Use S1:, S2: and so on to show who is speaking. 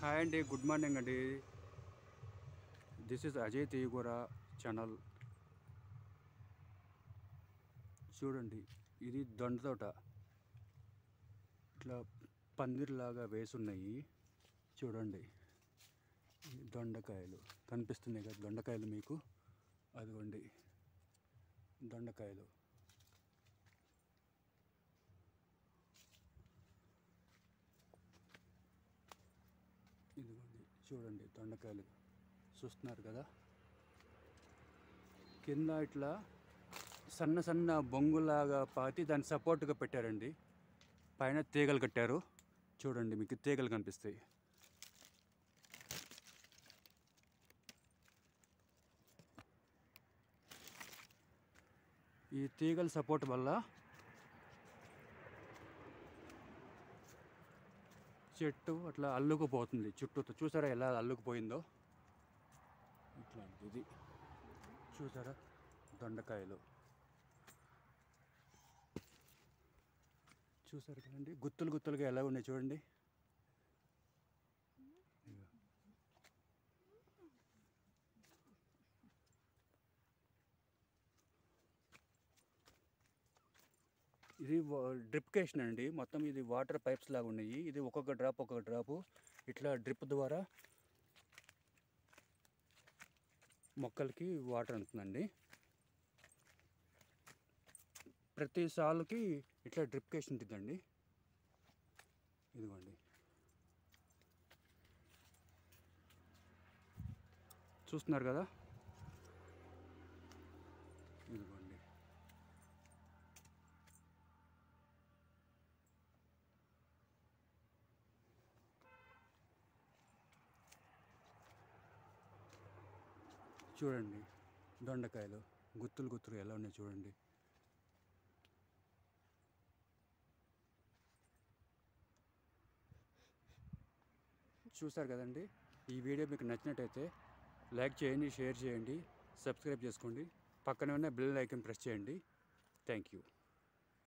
S1: Hi అండి good morning అండి this is Ajay తీయగూర ఛానల్ చూడండి ఇది దొండ తోట ఇట్లా పందిరిలాగా వేసున్నాయి చూడండి ఈ దొండకాయలు కనిపిస్తున్నాయి కదా దొండకాయలు మీకు అదిగోండి దొండకాయలు ఇదిగోండి చూడండి దొండకాయలు చూస్తున్నారు కదా కింద ఇట్లా సన్న సన్న బొంగులాగా పాతి దాన్ని సపోర్ట్గా పెట్టారండి పైన తీగలు కట్టారు చూడండి మీకు తీగలు కనిపిస్తాయి ఈ తీగల సపోర్ట్ వల్ల చెట్టు అట్లా అల్లుకుపోతుంది చుట్టూతో చూసారా ఎలా అల్లుకుపోయిందో ఇట్లాంటిది చూసారా దొండకాయలు చూసారు కదండి గుత్తులు గుత్తులుగా ఎలా ఉన్నాయి చూడండి ఇదిగో. ఇది డ్రిప్కేషన్ అండి మొత్తం ఇది వాటర్ పైప్స్ లాగా ఉన్నాయి ఇది ఒక్కొక్క డ్రాప్ ఒక్కొక్క డ్రాపు ఇట్లా డ్రిప్ ద్వారా మొక్కలకి వాటర్ అందుతుందండి ప్రతి సాలుకి ఇట్లా డ్రిప్కేషన్ ఉంటుందండి ఇదిగోండి చూస్తున్నారు కదా ఇదిగోండి చూడండి దొండకాయలు గుత్తులు గుత్తులు ఎలా ఉన్నాయి చూడండి చూసారు కదండి ఈ వీడియో మీకు నచ్చినట్టయితే లైక్ చేయండి షేర్ చేయండి సబ్స్క్రైబ్ చేసుకోండి పక్కనే ఉన్న బెల్ ఐకాన్ ప్రెస్ చేయండి థ్యాంక్ యూ